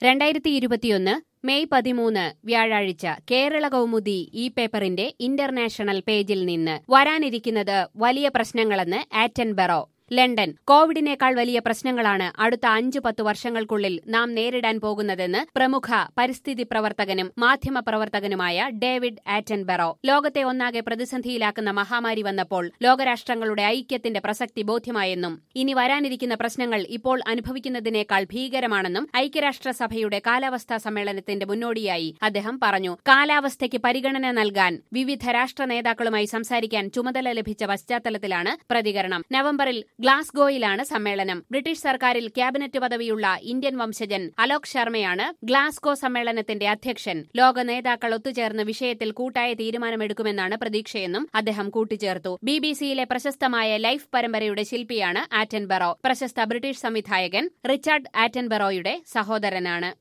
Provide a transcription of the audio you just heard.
രണ്ടായിരത്തി ഇരുപത്തിയൊന്ന് മെയ് പതിമൂന്ന് വ്യാഴാഴ്ച കേരള കൗമുദി ഈ പേപ്പറിന്റെ ഇന്റർനാഷണൽ പേജിൽ നിന്ന് വരാനിരിക്കുന്നത് വലിയ പ്രശ്നങ്ങളെന്ന് ആറ്റൻബറോ ലണ്ടൻ കോവിഡിനേക്കാൾ വലിയ പ്രശ്നങ്ങളാണ് അടുത്ത അഞ്ചു പത്ത് വർഷങ്ങൾക്കുള്ളിൽ നാം നേരിടാൻ പോകുന്നതെന്ന് പ്രമുഖ പരിസ്ഥിതി പ്രവർത്തകനും മാധ്യമ പ്രവർത്തകനുമായ ഡേവിഡ് ആറ്റൻബറോ ലോകത്തെ ഒന്നാകെ പ്രതിസന്ധിയിലാക്കുന്ന മഹാമാരി വന്നപ്പോൾ ലോകരാഷ്ട്രങ്ങളുടെ ഐക്യത്തിന്റെ പ്രസക്തി ബോധ്യമായെന്നും ഇനി വരാനിരിക്കുന്ന പ്രശ്നങ്ങൾ ഇപ്പോൾ അനുഭവിക്കുന്നതിനേക്കാൾ ഭീകരമാണെന്നും ഐക്യരാഷ്ട്രസഭയുടെ കാലാവസ്ഥാ സമ്മേളനത്തിന്റെ മുന്നോടിയായി അദ്ദേഹം പറഞ്ഞു കാലാവസ്ഥയ്ക്ക് പരിഗണന നൽകാൻ വിവിധ രാഷ്ട്ര നേതാക്കളുമായി സംസാരിക്കാൻ ചുമതല ലഭിച്ച പശ്ചാത്തലത്തിലാണ് പ്രതികരണം നവംബറിൽ ഗ്ലാസ്ഗോയിലാണ് സമ്മേളനം ബ്രിട്ടീഷ് സർക്കാരിൽ ക്യാബിനറ്റ് പദവിയുള്ള ഇന്ത്യൻ വംശജൻ അലോക് ശർമ്മയാണ് ഗ്ലാസ്ഗോ സമ്മേളനത്തിന്റെ അധ്യക്ഷൻ ലോക നേതാക്കൾ ഒത്തുചേർന്ന് വിഷയത്തിൽ കൂട്ടായ തീരുമാനമെടുക്കുമെന്നാണ് പ്രതീക്ഷയെന്നും അദ്ദേഹം കൂട്ടിച്ചേർത്തു ബി ബി സിയിലെ പ്രശസ്തമായ ലൈഫ് പരമ്പരയുടെ ശില്പിയാണ് ആറ്റൻബറോ പ്രശസ്ത ബ്രിട്ടീഷ് സംവിധായകൻ റിച്ചാർഡ് ആറ്റൻബറോയുടെ സഹോദരനാണ്